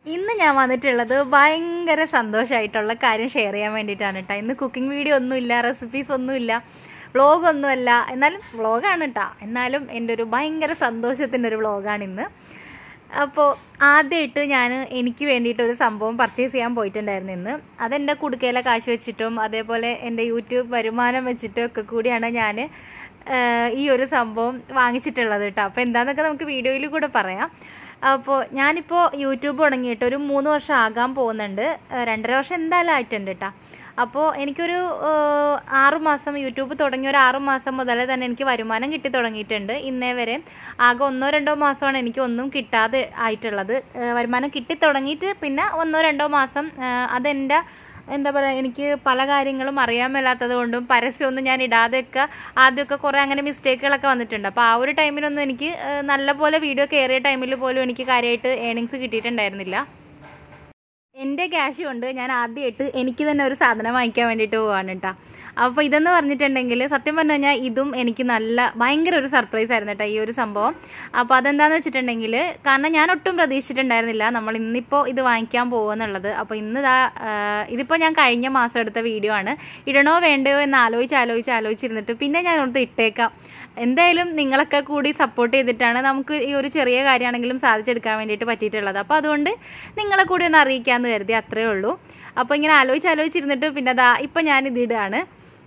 ഇന്ന് ഞാൻ വന്നിട്ടുള്ളത് ഭയങ്കര സന്തോഷമായിട്ടുള്ള കാര്യം ഷെയർ ചെയ്യാൻ വേണ്ടിയിട്ടാണ് കേട്ടോ ഇന്ന് കുക്കിംഗ് വീഡിയോ ഒന്നുമില്ല റെസിപ്പീസ് ഒന്നുമില്ല വ്ളോഗ് ഒന്നുമല്ല എന്നാലും വ്ളോഗാണ് കേട്ടോ എന്നാലും എൻ്റെ ഒരു ഭയങ്കര സന്തോഷത്തിൻ്റെ ഒരു വ്ളോഗാണ് ഇന്ന് അപ്പോൾ ആദ്യമായിട്ട് ഞാൻ എനിക്ക് വേണ്ടിയിട്ട് ഒരു സംഭവം പർച്ചേസ് ചെയ്യാൻ പോയിട്ടുണ്ടായിരുന്നു ഇന്ന് അതെൻ്റെ കുടുക്കയിലെ കാശ് വെച്ചിട്ടും അതേപോലെ എൻ്റെ യൂട്യൂബ് വരുമാനം വെച്ചിട്ടും ഒക്കെ കൂടിയാണ് ഞാൻ ഈ ഒരു സംഭവം വാങ്ങിച്ചിട്ടുള്ളത് കേട്ടോ അപ്പോൾ എന്താണെന്നൊക്കെ നമുക്ക് വീഡിയോയിൽ കൂടെ പറയാം അപ്പോൾ ഞാനിപ്പോൾ യൂട്യൂബ് തുടങ്ങിയിട്ട് ഒരു മൂന്ന് വർഷം ആകാൻ പോകുന്നുണ്ട് ഏഹ് രണ്ടര വർഷം എന്തായാലും ആയിട്ടുണ്ട് കേട്ടോ അപ്പോൾ എനിക്കൊരു ഏഹ് ആറ് മാസം യൂട്യൂബ് തുടങ്ങിയ ഒരു ആറ് മാസം മുതലേ തന്നെ എനിക്ക് വരുമാനം കിട്ടി തുടങ്ങിയിട്ടുണ്ട് ഇന്നേ വരെ ആകെ ഒന്നോ രണ്ടോ മാസമാണ് എനിക്ക് ഒന്നും കിട്ടാതെ ആയിട്ടുള്ളത് ഏഹ് വരുമാനം കിട്ടി തുടങ്ങിയിട്ട് പിന്നെ ഒന്നോ രണ്ടോ മാസം ഏഹ് അതെൻ്റെ എന്താ പറയുക എനിക്ക് പല കാര്യങ്ങളും അറിയാൻ മേലാത്തത് കൊണ്ടും പരസ്യമൊന്നും ഞാൻ ഇടാതെയൊക്കെ ആദ്യമൊക്കെ കുറേ അങ്ങനെ മിസ്റ്റേക്കുകളൊക്കെ വന്നിട്ടുണ്ട് അപ്പോൾ ആ ഒരു ടൈമിലൊന്നും എനിക്ക് ഏഹ് നല്ലപോലെ വീഡിയോ കയറിയ ടൈമിൽ പോലും എനിക്ക് കാര്യമായിട്ട് ഏണിങ്സ് കിട്ടിയിട്ടുണ്ടായിരുന്നില്ല എൻ്റെ ക്യാഷ് കൊണ്ട് ഞാൻ ആദ്യമായിട്ട് എനിക്ക് തന്നെ ഒരു സാധനം വാങ്ങിക്കാൻ വേണ്ടിയിട്ട് പോവാണ് കേട്ടോ അപ്പോൾ ഇതെന്ന് പറഞ്ഞിട്ടുണ്ടെങ്കിൽ സത്യം പറഞ്ഞു കഴിഞ്ഞാൽ ഇതും എനിക്ക് നല്ല ഭയങ്കര ഒരു സർപ്രൈസ് ആയിരുന്നു കേട്ടോ ഈ ഒരു സംഭവം അപ്പോൾ അതെന്താണെന്ന് വെച്ചിട്ടുണ്ടെങ്കിൽ കാരണം ഞാൻ ഒട്ടും പ്രതീക്ഷിച്ചിട്ടുണ്ടായിരുന്നില്ല നമ്മൾ ഇന്നിപ്പോൾ ഇത് വാങ്ങിക്കാൻ പോകുമെന്നുള്ളത് അപ്പോൾ ഇന്ന് ഇതാ ഇതിപ്പോൾ ഞാൻ കഴിഞ്ഞ മാസം എടുത്ത വീഡിയോ ആണ് ഇടണോ വേണ്ടയോ എന്ന് ആലോചിച്ച് ആലോചിച്ച് ആലോചിച്ചിരുന്നിട്ട് പിന്നെ ഞാൻ ഓർത്ത് ഇട്ടേക്കാം എന്തായാലും നിങ്ങളൊക്കെ കൂടി സപ്പോർട്ട് ചെയ്തിട്ടാണ് നമുക്ക് ഈ ഒരു ചെറിയ കാര്യമാണെങ്കിലും സാധിച്ചെടുക്കാൻ വേണ്ടിയിട്ട് പറ്റിയിട്ടുള്ളത് അപ്പോൾ അതുകൊണ്ട് നിങ്ങളെ കൂടി ഒന്ന് അറിയിക്കാമെന്ന് കരുതി അത്രേ ഉള്ളൂ അപ്പോൾ ഇങ്ങനെ ആലോചിച്ച് ആലോചിച്ചിരുന്നിട്ട് പിന്നെ അതാ ഇപ്പം ഞാൻ ഇതിടുകയാണ്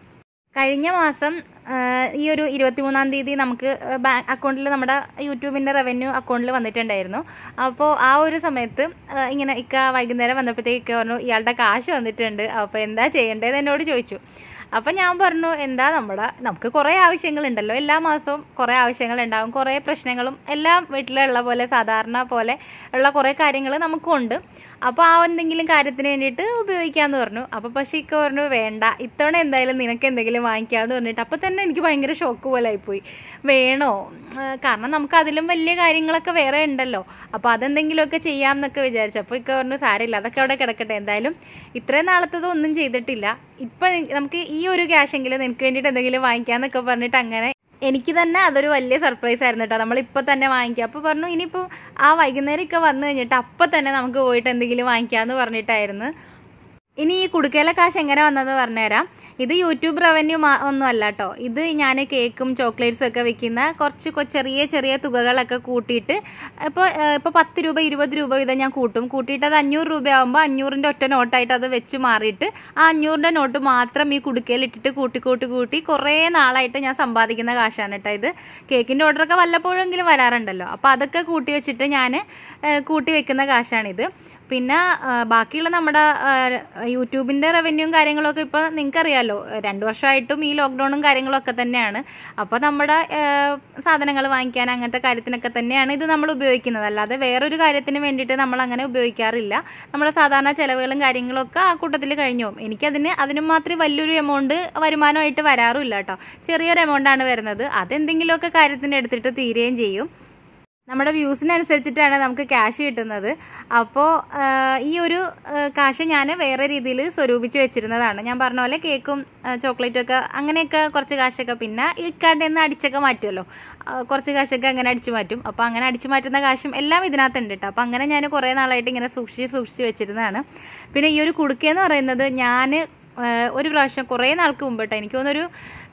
കഴിഞ്ഞ മാസം ആ, ഈ ഒരു ഇരുപത്തിമൂന്നാം തീയതി നമുക്ക് ബാങ്ക് അക്കൗണ്ടിൽ നമ്മുടെ യൂട്യൂബിൻ്റെ റവന്യൂ അക്കൗണ്ടിൽ വന്നിട്ടുണ്ടായിരുന്നു അപ്പോൾ ആ ഒരു സമയത്ത് ആ, ഇങ്ങനെ ഇക്ക വൈകുന്നേരം വന്നപ്പോഴത്തേക്ക് ഇക്ക പറഞ്ഞു ഇയാളുടെ കാശ് വന്നിട്ടുണ്ട് അപ്പോൾ എന്താ ചെയ്യേണ്ടത് എന്നോട് ചോദിച്ചു അപ്പം ഞാൻ പറഞ്ഞു എന്താ നമ്മുടെ നമുക്ക് കുറേ ആവശ്യങ്ങളുണ്ടല്ലോ എല്ലാ മാസവും കുറേ ആവശ്യങ്ങളുണ്ടാവും കുറേ പ്രശ്നങ്ങളും എല്ലാം വീട്ടിലുള്ള പോലെ സാധാരണ പോലെ ഉള്ള കുറേ കാര്യങ്ങൾ നമുക്കുണ്ട് അപ്പോൾ ആ എന്തെങ്കിലും കാര്യത്തിന് വേണ്ടിയിട്ട് ഉപയോഗിക്കാമെന്ന് പറഞ്ഞു അപ്പോൾ പക്ഷേ ഇക്ക പറഞ്ഞു വേണ്ട ഇത്തവണ എന്തായാലും നിനക്ക് എന്തെങ്കിലും വാങ്ങിക്കാമെന്ന് പറഞ്ഞിട്ട് അപ്പോൾ തന്നെ എനിക്ക് ഭയങ്കര ഷോക്ക് പോലെ ആയിപ്പോയി വേണോ ആ, കാരണം നമുക്ക് അതിലും വലിയ കാര്യങ്ങളൊക്കെ വേറെ ഉണ്ടല്ലോ അപ്പോൾ അതെന്തെങ്കിലുമൊക്കെ ചെയ്യാം എന്നൊക്കെ വിചാരിച്ചു അപ്പോൾ ഇക്ക പറഞ്ഞു സാരമില്ല അതൊക്കെ അവിടെ കിടക്കട്ടെ എന്തായാലും ഇത്രയും നാളത്തത് ഒന്നും ചെയ്തിട്ടില്ല ഇപ്പം നമുക്ക് ഈ ഒരു ക്യാഷെങ്കിലും നിനക്ക് വേണ്ടിയിട്ട് എന്തെങ്കിലും വാങ്ങിക്കാമെന്നൊക്കെ പറഞ്ഞിട്ട് അങ്ങനെ എനിക്ക് തന്നെ അതൊരു വലിയ സർപ്രൈസ് ആയിരുന്നു കേട്ടോ നമ്മളിപ്പോൾ തന്നെ വാങ്ങിക്കുക അപ്പോൾ പറഞ്ഞു ഇനിയിപ്പോൾ ആ വൈകുന്നേരം ഒക്കെ വന്നു കഴിഞ്ഞിട്ട് അപ്പം തന്നെ നമുക്ക് പോയിട്ട് എന്തെങ്കിലും വാങ്ങിക്കാമെന്ന് പറഞ്ഞിട്ടായിരുന്നു ഇനി ഈ കുടുക്കയിലെ കാശ് എങ്ങനെ വന്നതെന്ന് പറഞ്ഞുതരാം ഇത് യൂട്യൂബ് റവന്യൂ മാ ഒന്നും അല്ല കേട്ടോ ഇത് ഞാൻ കേക്കും ചോക്ലേറ്റ്സും ഒക്കെ വിൽക്കുന്ന കുറച്ച് കൊ- ചെറിയ ചെറിയ തുകകളൊക്കെ കൂട്ടിയിട്ട് ഇപ്പോൾ ഇപ്പോൾ പത്ത് രൂപ ഇരുപത് രൂപ വീതം ഞാൻ കൂട്ടും കൂട്ടിയിട്ട് അത് അഞ്ഞൂറ് രൂപയാകുമ്പോൾ അഞ്ഞൂറിൻ്റെ ഒറ്റ നോട്ടായിട്ട് അത് വെച്ച് മാറിയിട്ട് ആ അഞ്ഞൂറിൻ്റെ നോട്ട് മാത്രം ഈ കുടുക്കയിൽ ഇട്ടിട്ട് കൂട്ടി കൂട്ടി കൂട്ടി കുറേ നാളായിട്ട് ഞാൻ സമ്പാദിക്കുന്ന കാശാണ് കേട്ടോ ഇത് കേക്കിൻ്റെ ഓർഡറൊക്കെ വല്ലപ്പോഴെങ്കിലും വരാറുണ്ടല്ലോ അപ്പോൾ അതൊക്കെ കൂട്ടി വെച്ചിട്ട് ഞാൻ കൂട്ടി വെക്കുന്ന കാശാണിത് പിന്നെ ആ, ബാക്കിയുള്ള നമ്മുടെ ആ, യൂട്യൂബിൻ്റെ റവന്യൂവും കാര്യങ്ങളൊക്കെ ഇപ്പോൾ നിങ്ങൾക്കറിയാലോ രണ്ട് വർഷമായിട്ടും ഈ ലോക്ക്ഡൗണും കാര്യങ്ങളൊക്കെ തന്നെയാണ് അപ്പോൾ നമ്മുടെ സാധനങ്ങൾ വാങ്ങിക്കാൻ അങ്ങനത്തെ കാര്യത്തിനൊക്കെ തന്നെയാണ് ഇത് നമ്മൾ ഉപയോഗിക്കുന്നത് അല്ലാതെ വേറൊരു കാര്യത്തിന് വേണ്ടിയിട്ട് നമ്മൾ അങ്ങനെ ഉപയോഗിക്കാറില്ല നമ്മുടെ സാധാരണ ചിലവുകളും കാര്യങ്ങളൊക്കെ ആ കൂട്ടത്തിൽ കഴിഞ്ഞു പോകും എനിക്കതിന് അതിന് മാത്രമേ വലിയൊരു എമൗണ്ട് വരുമാനമായിട്ട് വരാറുമില്ല കേട്ടോ ചെറിയൊരു എമൗണ്ടാണ് വരുന്നത് അതെന്തെങ്കിലുമൊക്കെ കാര്യത്തിന് എടുത്തിട്ട് തീരുകയും ചെയ്യും നമ്മുടെ വ്യൂസിനനുസരിച്ചിട്ടാണ് നമുക്ക് ക്യാഷ് കിട്ടുന്നത് അപ്പോൾ ഈ ഒരു കാശ് ഞാൻ വേറെ രീതിയിൽ സ്വരൂപിച്ച് വെച്ചിരുന്നതാണ് ഞാൻ പറഞ്ഞ പോലെ കേക്കും ചോക്ലേറ്റും ഒക്കെ അങ്ങനെയൊക്കെ കുറച്ച് കാശൊക്കെ പിന്നെ ഇക്കാണ്ട് നിന്ന് അടിച്ചൊക്കെ മാറ്റുമല്ലോ ആ, കുറച്ച് കാശൊക്കെ അങ്ങനെ അടിച്ചു മാറ്റും അപ്പോൾ അങ്ങനെ അടിച്ചു മാറ്റുന്ന കാശും എല്ലാം ഇതിനകത്തുണ്ട് കേട്ടോ അപ്പോൾ അങ്ങനെ ഞാൻ കുറേ നാളായിട്ട് ഇങ്ങനെ സൂക്ഷിച്ച് സൂക്ഷിച്ച് വെച്ചിരുന്നതാണ് പിന്നെ ഈ ഒരു കുടുക്കയെന്ന് പറയുന്നത് ഞാൻ ഒരു പ്രാവശ്യം കുറേ നാൾക്ക് മുമ്പ് കേട്ടോ എനിക്ക് തോന്നുന്നൊരു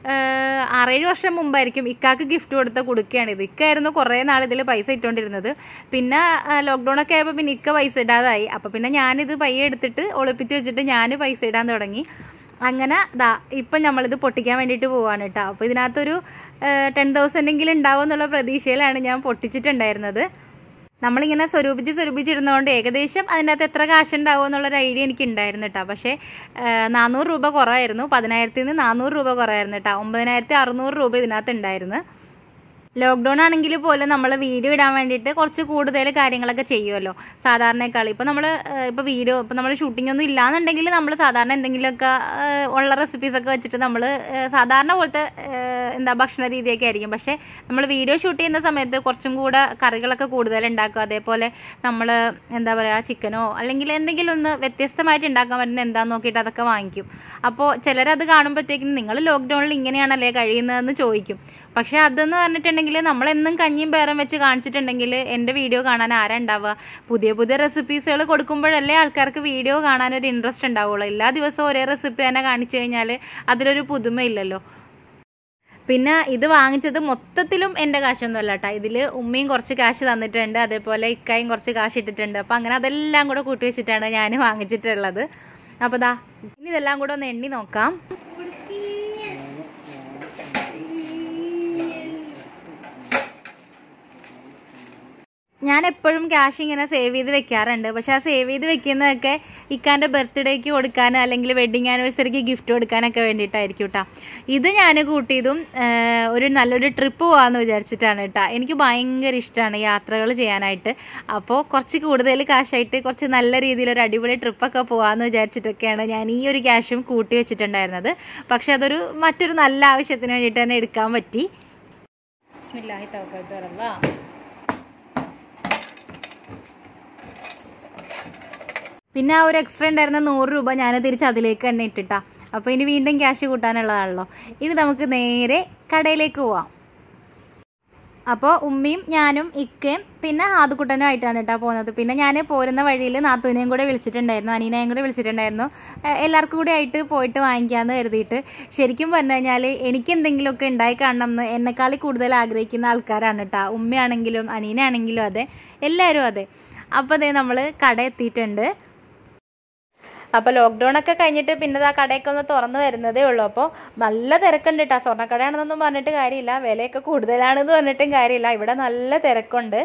ഏഹ് ആറേഴ് വർഷം മുമ്പായിരിക്കും ഇക്കാക്ക് ഗിഫ്റ്റ് കൊടുത്ത കൊടുക്കുകയാണ് ഇത് ഇക്കായിരുന്നു കുറേ നാൾ ഇതിൽ പൈസ ഇട്ടുകൊണ്ടിരുന്നത് പിന്നെ ലോക്ക്ഡൗൺ ഒക്കെ ആയപ്പോൾ പിന്നെ ഇക്ക പൈസ ഇടാതായി അപ്പോൾ പിന്നെ ഞാനിത് പയ്യെ എടുത്തിട്ട് ഒളിപ്പിച്ച് വെച്ചിട്ട് ഞാൻ പൈസ ഇടാൻ തുടങ്ങി അങ്ങനെ ദാ ഇപ്പം നമ്മളിത് പൊട്ടിക്കാൻ വേണ്ടിയിട്ട് പോവാണ് കേട്ടോ അപ്പോൾ ഇതിനകത്തൊരു ടെൻ തൗസൻഡ് എങ്കിലും ഉണ്ടാവും എന്നുള്ള പ്രതീക്ഷയിലാണ് ഞാൻ പൊട്ടിച്ചിട്ടുണ്ടായിരുന്നത് നമ്മളിങ്ങനെ സ്വരൂപിച്ച് സ്വരൂപിച്ചിടുന്നതുകൊണ്ട് ഏകദേശം അതിൻ്റെ അകത്ത് എത്ര കാശുണ്ടാവും എന്നുള്ളൊരു ഐഡിയ എനിക്ക് ഉണ്ടായിരുന്നു കേട്ടോ പക്ഷേ നാനൂറ് രൂപ കുറവായിരുന്നു പതിനായിരത്തിൽ നിന്ന് നാനൂറ് രൂപ കുറവായിരുന്നു കേട്ടോ ഒമ്പതിനായിരത്തി അറുന്നൂറ് രൂപ ഇതിനകത്ത് ഉണ്ടായിരുന്നു ലോക്ക്ഡൗൺ ആണെങ്കിൽ പോലും നമ്മൾ വീഡിയോ ഇടാൻ വേണ്ടിയിട്ട് കുറച്ച് കൂടുതൽ കാര്യങ്ങളൊക്കെ ചെയ്യുമല്ലോ സാധാരണക്കാൾ ഇപ്പോൾ നമ്മൾ ഇപ്പോൾ വീഡിയോ ഇപ്പോൾ നമ്മൾ ഷൂട്ടിംഗ് ഒന്നും ഇല്ലാന്നുണ്ടെങ്കിൽ നമ്മൾ സാധാരണ എന്തെങ്കിലുമൊക്കെ ഏഹ്, ഉള്ള റെസിപ്പീസൊക്കെ വെച്ചിട്ട് നമ്മൾ സാധാരണ പോലത്തെ ഏഹ്, എന്താ ഭക്ഷണ രീതിയൊക്കെ ആയിരിക്കും പക്ഷേ നമ്മൾ വീഡിയോ ഷൂട്ട് ചെയ്യുന്ന സമയത്ത് കുറച്ചും കൂടെ കറികളൊക്കെ കൂടുതൽ ഉണ്ടാക്കും അതേപോലെ നമ്മൾ എന്താ പറയുക ചിക്കനോ അല്ലെങ്കിൽ എന്തെങ്കിലും ഒന്ന് വ്യത്യസ്തമായിട്ട് ഉണ്ടാക്കാൻ പറ്റുന്ന എന്താണെന്ന് നോക്കിയിട്ട് അതൊക്കെ വാങ്ങിക്കും അപ്പോൾ ചിലരത് കാണുമ്പോഴത്തേക്കും നിങ്ങൾ ലോക്ക്ഡൗണിൽ ഇങ്ങനെയാണല്ലേ കഴിയുന്നതെന്ന് ചോദിക്കും പക്ഷേ അതെന്ന് പറഞ്ഞിട്ടുണ്ടെങ്കിൽ നമ്മളെന്നും കഞ്ഞിയും പേരം വെച്ച് കാണിച്ചിട്ടുണ്ടെങ്കിൽ എൻ്റെ വീഡിയോ കാണാൻ ആരാ ഉണ്ടാവുക പുതിയ പുതിയ റെസിപ്പീസുകൾ കൊടുക്കുമ്പോഴല്ലേ ആൾക്കാർക്ക് വീഡിയോ കാണാൻ ഒരു ഇൻട്രസ്റ്റ് ഉണ്ടാവുള്ളൂ എല്ലാ ദിവസവും ഒരേ റെസിപ്പി തന്നെ കാണിച്ചു കഴിഞ്ഞാൽ അതിലൊരു പുതുമയില്ലല്ലോ പിന്നെ ഇത് വാങ്ങിച്ചത് മൊത്തത്തിലും എൻ്റെ കാശൊന്നുമല്ല കേട്ടോ ഇതിൽ ഉമ്മയും കുറച്ച് കാശ് തന്നിട്ടുണ്ട് അതേപോലെ ഇക്കായും കുറച്ച് കാശ് ഇട്ടിട്ടുണ്ട് അപ്പോൾ അങ്ങനെ അതെല്ലാം കൂടെ കൂട്ടി വെച്ചിട്ടാണ് ഞാൻ വാങ്ങിച്ചിട്ടുള്ളത് അപ്പോൾ ദാ ഇനി ഇതെല്ലാം കൂടെ ഒന്ന് എണ്ണി നോക്കാം ഞാൻ എപ്പോഴും ക്യാഷ് ഇങ്ങനെ സേവ് ചെയ്ത് വെക്കാറുണ്ട് പക്ഷെ ആ സേവ് ചെയ്ത് വെക്കുന്നതൊക്കെ ഇക്കാൻ്റെ ബർത്ത്ഡേക്ക് കൊടുക്കാൻ അല്ലെങ്കിൽ വെഡിങ് ആനിവേഴ്സറിക്ക് ഗിഫ്റ്റ് കൊടുക്കാനൊക്കെ വേണ്ടിയിട്ടായിരിക്കും കേട്ടോ ഇത് ഞാൻ കൂട്ടിയതും ഏഹ്, ഒരു നല്ലൊരു ട്രിപ്പ് പോകാമെന്ന് വിചാരിച്ചിട്ടാണ് കേട്ടോ എനിക്ക് ഭയങ്കര ഇഷ്ടമാണ് യാത്രകൾ ചെയ്യാനായിട്ട് അപ്പോൾ കുറച്ച് കൂടുതൽ കാശായിട്ട് കുറച്ച് നല്ല രീതിയിൽ ഒരു അടിപൊളി ട്രിപ്പൊക്കെ പോകാമെന്ന് വിചാരിച്ചിട്ടൊക്കെയാണ് ഞാൻ ഈ ഒരു ക്യാഷും കൂട്ടി വെച്ചിട്ടുണ്ടായിരുന്നത് പക്ഷെ അതൊരു മറ്റൊരു നല്ല ആവശ്യത്തിന് വേണ്ടിയിട്ട് തന്നെ എടുക്കാൻ പറ്റി ബിസ്മില്ലാഹി തവക്കൽതു അലല്ലാഹ്. പിന്നെ ആ ഒരു എക്സ്ട്രാ ഉണ്ടായിരുന്ന നൂറ് രൂപ ഞാൻ തിരിച്ച് അതിലേക്ക് തന്നെ ഇട്ടിട്ടാ അപ്പോൾ ഇനി വീണ്ടും ക്യാഷ് കൂട്ടാനുള്ളതാണല്ലോ ഇനി നമുക്ക് നേരെ കടയിലേക്ക് പോവാം അപ്പോൾ ഉമ്മയും ഞാനും ഇക്കയും പിന്നെ ഹാദുക്കുട്ടനും ആയിട്ടാണ് കേട്ടോ പോകുന്നത് പിന്നെ ഞാൻ പോരുന്ന വഴിയിൽ നാത്തൂനെയും കൂടെ വിളിച്ചിട്ടുണ്ടായിരുന്നു അനീനയും കൂടെ വിളിച്ചിട്ടുണ്ടായിരുന്നു ഏഹ് എല്ലാവർക്കും കൂടെ ആയിട്ട് പോയിട്ട് വാങ്ങിക്കാമെന്ന് കരുതിയിട്ട് ശരിക്കും പറഞ്ഞു കഴിഞ്ഞാൽ എനിക്ക് എന്തെങ്കിലുമൊക്കെ ഉണ്ടായി കാണണം എന്ന് എന്നെക്കാളി കൂടുതൽ ആഗ്രഹിക്കുന്ന ആൾക്കാരാണ് കേട്ടോ ഉമ്മയാണെങ്കിലും അനീനയാണെങ്കിലും അതെ എല്ലാവരും അതെ അപ്പോൾ അതേ നമ്മൾ കട എത്തിയിട്ടുണ്ട് അപ്പോൾ ലോക്ക്ഡൗൺ ഒക്കെ കഴിഞ്ഞിട്ട് പിന്നെ ആ കടയൊക്കെ ഒന്ന് തുറന്നു വരുന്നതേ ഉള്ളൂ അപ്പോൾ നല്ല തിരക്കുണ്ട് കേട്ടോ സ്വർണ്ണക്കടയാണെന്നൊന്നും പറഞ്ഞിട്ട് കാര്യമില്ല വിലയൊക്കെ കൂടുതലാണെന്ന് പറഞ്ഞിട്ടും കാര്യമില്ല ഇവിടെ നല്ല തിരക്കുണ്ട്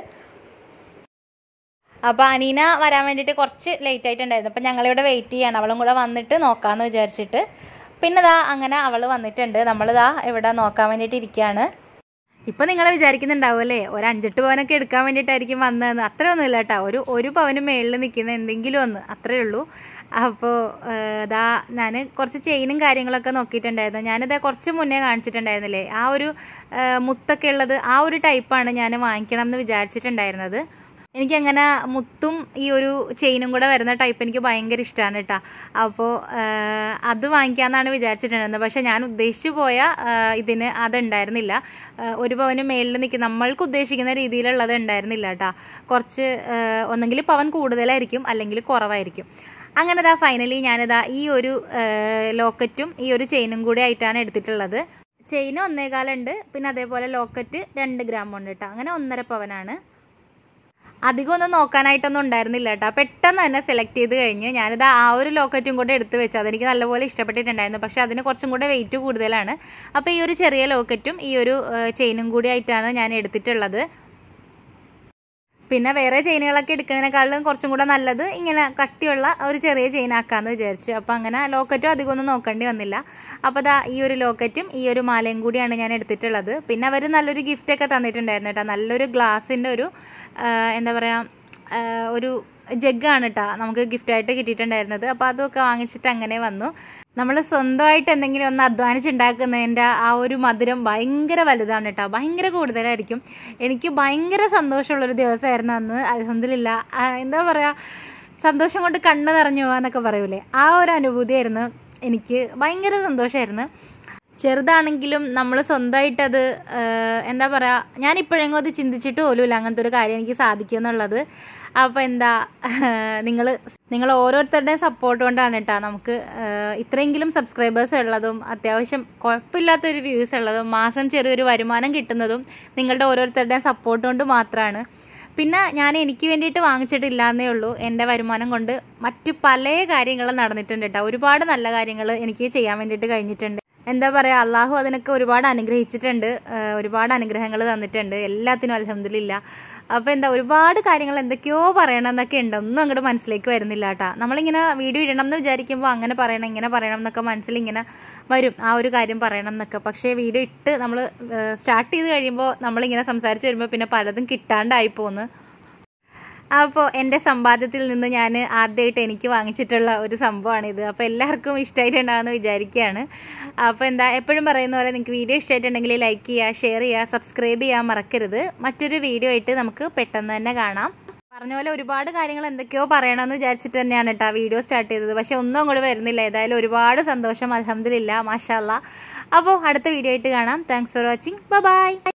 അപ്പോൾ അനീന വരാൻ വേണ്ടിയിട്ട് കുറച്ച് ലേറ്റ് ആയിട്ടുണ്ടായിരുന്നു അപ്പോൾ ഞങ്ങളിവിടെ വെയിറ്റ് ചെയ്യാണ് അവളും കൂടെ വന്നിട്ട് നോക്കാമെന്ന് വിചാരിച്ചിട്ട് പിന്നെ ദാ അങ്ങനെ അവൾ വന്നിട്ടുണ്ട് നമ്മളിതാ ഇവിടെ നോക്കാൻ വേണ്ടിയിട്ട് ഇരിക്കുകയാണ് ഇപ്പം നിങ്ങൾ വിചാരിക്കുന്നുണ്ടാവുമല്ലേ ഒരു അഞ്ചെട്ട് പവനൊക്കെ എടുക്കാൻ വേണ്ടിയിട്ടായിരിക്കും വന്നതെന്ന് അത്രയൊന്നുമില്ല കേട്ടോ ഒരു ഒരു പവന് മേളിൽ നിൽക്കുന്ന എന്തെങ്കിലും ഒന്ന് അത്രയേ ഉള്ളൂ അപ്പോൾ ഇതാ ഞാൻ കുറച്ച് ചെയിനും കാര്യങ്ങളൊക്കെ നോക്കിയിട്ടുണ്ടായിരുന്നു ഞാനിതാ കുറച്ച് മുന്നേ കാണിച്ചിട്ടുണ്ടായിരുന്നില്ലേ ആ ഒരു ആ, മുത്തൊക്കെ ഉള്ളത് ആ ഒരു ടൈപ്പാണ് ഞാൻ വാങ്ങിക്കണം എന്ന് വിചാരിച്ചിട്ടുണ്ടായിരുന്നത് എനിക്കങ്ങനെ മുത്തും ഈ ഒരു ചെയിനും കൂടെ വരുന്ന ടൈപ്പ് എനിക്ക് ഭയങ്കര ഇഷ്ടമാണ് കേട്ടോ അപ്പോൾ അത് വാങ്ങിക്കാമെന്നാണ് വിചാരിച്ചിട്ടുണ്ടായിരുന്നത് പക്ഷേ ഞാൻ ഉദ്ദേശിച്ചു പോയ ആ, ഇതിന് അതുണ്ടായിരുന്നില്ല ആ, ഒരു പവന് മേളിൽ നിൽക്കുന്ന നമ്മൾക്ക് ഉദ്ദേശിക്കുന്ന രീതിയിലുള്ളത് ഉണ്ടായിരുന്നില്ല കേട്ടോ കുറച്ച് ആ, ഒന്നെങ്കിൽ പവൻ കൂടുതലായിരിക്കും അല്ലെങ്കിൽ കുറവായിരിക്കും അങ്ങനെ ഇതാ ഫൈനലി ഞാനിതാ ഈ ഒരു ആ, ലോക്കറ്റും ഈ ഒരു ചെയിനും കൂടി ആയിട്ടാണ് എടുത്തിട്ടുള്ളത് ചെയിന് ഒന്നേകാലുണ്ട് പിന്നെ അതേപോലെ ലോക്കറ്റ് രണ്ട് ഗ്രാം ഉണ്ട് കേട്ടോ അങ്ങനെ ഒന്നര പവനാണ് അധികം ഒന്നും നോക്കാനായിട്ടൊന്നും ഉണ്ടായിരുന്നില്ല കേട്ടോ പെട്ടെന്ന് തന്നെ സെലക്ട് ചെയ്ത് കഴിഞ്ഞ് ഞാനിത് ആ ഒരു ലോക്കറ്റും കൂടെ എടുത്ത് വെച്ചു അതെനിക്ക് നല്ലപോലെ ഇഷ്ടപ്പെട്ടിട്ടുണ്ടായിരുന്നു പക്ഷെ അതിന് കുറച്ചും കൂടെ വെയിറ്റ് കൂടുതലാണ് അപ്പോൾ ഈ ഒരു ചെറിയ ലോക്കറ്റും ഈ ഒരു ചെയിനും കൂടി ആയിട്ടാണ് ഞാൻ എടുത്തിട്ടുള്ളത് പിന്നെ വേറെ ചെയിനുകളൊക്കെ എടുക്കുന്നതിനേക്കാളും കുറച്ചും കൂടെ നല്ലത് ഇങ്ങനെ കട്ടിയുള്ള ഒരു ചെറിയ ചെയിൻ ആക്കാമെന്ന് വിചാരിച്ചു അപ്പോൾ അങ്ങനെ ലോക്കറ്റും അധികം ഒന്നും നോക്കേണ്ടി വന്നില്ല അപ്പോൾ ദാ ഈ ഒരു ലോക്കറ്റും ഈ ഒരു മാലയും കൂടിയാണ് ഞാൻ എടുത്തിട്ടുള്ളത് പിന്നെ അവർ നല്ലൊരു ഗിഫ്റ്റൊക്കെ തന്നിട്ടുണ്ടായിരുന്നു കേട്ടോ നല്ലൊരു ഗ്ലാസിൻ്റെ ഒരു ആ, എന്താ പറയുക ഒരു ജഗ്ഗാണ് കേട്ടോ നമുക്ക് ഗിഫ്റ്റായിട്ട് കിട്ടിയിട്ടുണ്ടായിരുന്നത് അപ്പോൾ അതൊക്കെ വാങ്ങിച്ചിട്ട് അങ്ങനെ വന്നു നമ്മൾ സ്വന്തമായിട്ട് എന്തെങ്കിലും ഒന്ന് അധ്വാനിച്ചുണ്ടാക്കുന്നതിൻ്റെ ആ ഒരു മധുരം ഭയങ്കര വലുതാണ് കേട്ടോ ഭയങ്കര കൂടുതലായിരിക്കും എനിക്ക് ഭയങ്കര സന്തോഷമുള്ളൊരു ദിവസമായിരുന്നു അന്ന് അലഹമില്ല എന്താ പറയുക സന്തോഷം കൊണ്ട് കണ്ണ് നിറഞ്ഞു പോകാന്നൊക്കെ പറയൂലേ ആ ഒരു അനുഭൂതിയായിരുന്നു എനിക്ക് ഭയങ്കര സന്തോഷമായിരുന്നു ചെറുതാണെങ്കിലും നമ്മൾ സ്വന്തമായിട്ടത് ആഹ്, എന്താ പറയുക ഞാൻ ഇപ്പോഴെങ്കിലും അത് ചിന്തിച്ചിട്ട് പോലുമില്ല അങ്ങനത്തെ ഒരു കാര്യം എനിക്ക് സാധിക്കും എന്നുള്ളത് അപ്പോൾ എന്താ നിങ്ങൾ നിങ്ങൾ ഓരോരുത്തരുടെയും സപ്പോർട്ട് കൊണ്ടാണ് കേട്ടോ നമുക്ക് ആഹ്, ഇത്രയെങ്കിലും സബ്സ്ക്രൈബേഴ്സ് ഉള്ളതും അത്യാവശ്യം കുഴപ്പമില്ലാത്തൊരു വ്യൂസ് ഉള്ളതും മാസം ചെറിയൊരു വരുമാനം കിട്ടുന്നതും നിങ്ങളുടെ ഓരോരുത്തരുടെയും സപ്പോർട്ട് കൊണ്ട് മാത്രമാണ് പിന്നെ ഞാൻ എനിക്ക് വേണ്ടിയിട്ട് വാങ്ങിച്ചിട്ടില്ല എന്നേ ഉള്ളൂ എൻ്റെ വരുമാനം കൊണ്ട് മറ്റു പല കാര്യങ്ങളും നടന്നിട്ടുണ്ട് കേട്ടോ ഒരുപാട് നല്ല കാര്യങ്ങൾ എനിക്ക് ചെയ്യാൻ വേണ്ടിയിട്ട് കഴിഞ്ഞിട്ടുണ്ട് എന്താ പറയുക അള്ളാഹു അതിനൊക്കെ ഒരുപാട് അനുഗ്രഹിച്ചിട്ടുണ്ട് ആ, ഒരുപാട് അനുഗ്രഹങ്ങൾ തന്നിട്ടുണ്ട് എല്ലാത്തിനും അലഹമില്ല അപ്പോൾ എന്താ ഒരുപാട് കാര്യങ്ങൾ എന്തൊക്കെയോ പറയണം എന്നൊക്കെ ഉണ്ട് ഒന്നും അങ്ങോട്ട് മനസ്സിലേക്ക് വരുന്നില്ല കേട്ടോ നമ്മളിങ്ങനെ വീഡിയോ ഇടണം എന്ന് വിചാരിക്കുമ്പോൾ അങ്ങനെ പറയണം ഇങ്ങനെ പറയണം എന്നൊക്കെ മനസ്സിൽ ഇങ്ങനെ വരും ആ ഒരു കാര്യം പറയണം എന്നൊക്കെ പക്ഷേ വീഡിയോ ഇട്ട് നമ്മൾ സ്റ്റാർട്ട് ചെയ്ത് കഴിയുമ്പോൾ നമ്മളിങ്ങനെ സംസാരിച്ച് വരുമ്പോൾ പിന്നെ പലതും കിട്ടാണ്ടായി പോകുന്നു അപ്പോൾ എൻ്റെ സമ്പാദ്യത്തിൽ നിന്ന് ഞാൻ ആദ്യമായിട്ട് എനിക്ക് വാങ്ങിച്ചിട്ടുള്ള ഒരു സംഭവമാണിത് അപ്പോൾ എല്ലാവർക്കും ഇഷ്ടമായിട്ടുണ്ടാകുമെന്ന് വിചാരിക്കുകയാണ് അപ്പോൾ എന്താ എപ്പോഴും പറയുന്ന പോലെ നിങ്ങൾക്ക് വീഡിയോ ഇഷ്ടമായിട്ടുണ്ടെങ്കിൽ ലൈക്ക് ചെയ്യുക ഷെയർ ചെയ്യുക സബ്സ്ക്രൈബ് ചെയ്യാൻ മറക്കരുത് മറ്റൊരു വീഡിയോ ആയിട്ട് നമുക്ക് പെട്ടെന്ന് തന്നെ കാണാം പറഞ്ഞ പോലെ ഒരുപാട് കാര്യങ്ങൾ എന്തൊക്കെയോ പറയണമെന്ന് വിചാരിച്ചിട്ട് തന്നെയാണ് കേട്ടോ വീഡിയോ സ്റ്റാർട്ട് ചെയ്തത് പക്ഷെ ഒന്നും അങ്ങോട്ട് വരുന്നില്ല ഏതായാലും ഒരുപാട് സന്തോഷം അലഹമില്ല മാഷാല്ല അപ്പോൾ അടുത്ത വീഡിയോ ആയിട്ട് കാണാം താങ്ക്സ് ഫോർ വാച്ചിങ് ബൈ